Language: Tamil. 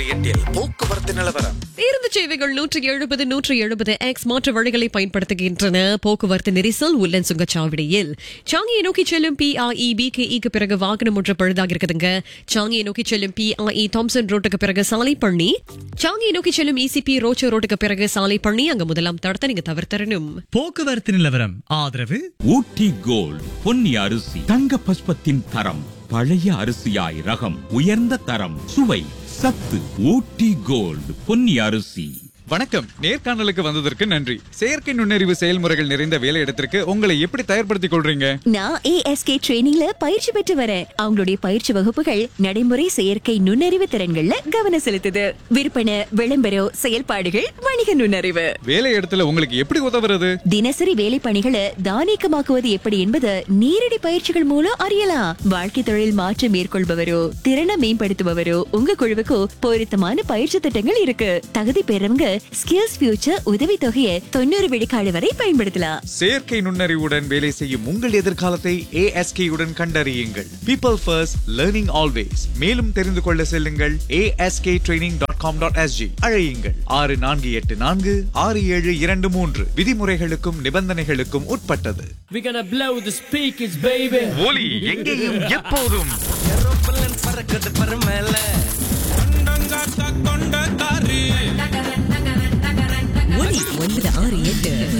எட்டில் போக்குவரத்து நிலவரம் பேருந்து சேவைகள் நூற்றி எழுபது நூற்றி எழுபது எக்ஸ் மாற்று வழிகளை பயன்படுத்துகின்றன போக்குவரத்து நெரிசல் உள்ளன் சுங்கச்சாவடியில் சாங்கியை நோக்கி செல்லும் பிஆஇ பிகேஇக்கு பிறகு வாகனம் ஒன்று பழுதாக இருக்குதுங்க சாங்கியை நோக்கி செல்லும் பிஆஇ தாம்சன் ரோட்டுக்கு பிறகு சாலை பண்ணி சாங்கியை நோக்கி செல்லும் இசிபி ரோச்சோ ரோட்டுக்கு பிறகு சாலை பண்ணி அங்க முதலாம் தடத்தை நீங்க தவிர்த்தரணும் போக்குவரத்து நிலவரம் ஆதரவு ஊட்டி கோல்ட் பொன்னி அரிசி தங்க பஸ்பத்தின் தரம் பழைய அரிசியாய் ரகம் உயர்ந்த தரம் சுவை சத்து ஊட்டி கோல்ட் பொன்னி அரிசி வணக்கம் நேர்காணலுக்கு வந்ததற்கு நன்றி செயற்கை நுண்ணறிவு செயல்முறைகள் நிறைந்த வேலையிடத்திற்கு உங்களை எப்படி தயார்படுத்திக் கொள்றீங்க நான் ஏஎஸ்கே ட்ரெயினிங்ல பயிற்சி பெற்று வரேன் அவங்களுடைய பயிற்சி வகுப்புகள் நடைமுறை செயற்கை நுண்ணறிவு திறன்கள்ல கவனம் செலுத்துது விற்பனை விளம்பரம் செயல்பாடுகள் வணிக நுண்ணறிவு வேலையிடத்துல உங்களுக்கு எப்படி உதவுறது தினசரி வேலை பணிகளை தானியக்கமாக்குவது எப்படி என்பது நேரடி பயிற்சிகள் மூலம் அறியலாம் வாழ்க்கை தொழில் மாற்றம் மேற்கொள்பவரோ திறனை மேம்படுத்துபவரோ உங்க குழுவுக்கு பொருத்தமான பயிற்சி திட்டங்கள் இருக்கு தகுதி பெறவங்க ஸ்கில்ஸ் ஃபியூச்சர் உதவி தொகையை தொண்ணூறு விழுக்காடு வரை பயன்படுத்தலாம் செயற்கை நுண்ணறிவுடன் வேலை செய்யும் உங்கள் எதிர்காலத்தை ஏஎஸ்கே உடன் கண்டறியுங்கள் பீப்பிள் ஃபர்ஸ்ட் லேர்னிங் ஆல்வேஸ் மேலும் தெரிந்து கொள்ள செல்லுங்கள் ASK training dot com dot SG அழையுங்கள் ஆறு நான்கு எட்டு நான்கு ஆறு ஏழு இரண்டு மூன்று விதிமுறைகளுக்கும் நிபந்தனைகளுக்கும் உட்பட்டது We're gonna blow the speakers, baby. ஒலி எங்கேயும் எப்போதும் பறக்குது பரமேல ஒன்பது ஆறு எட்டு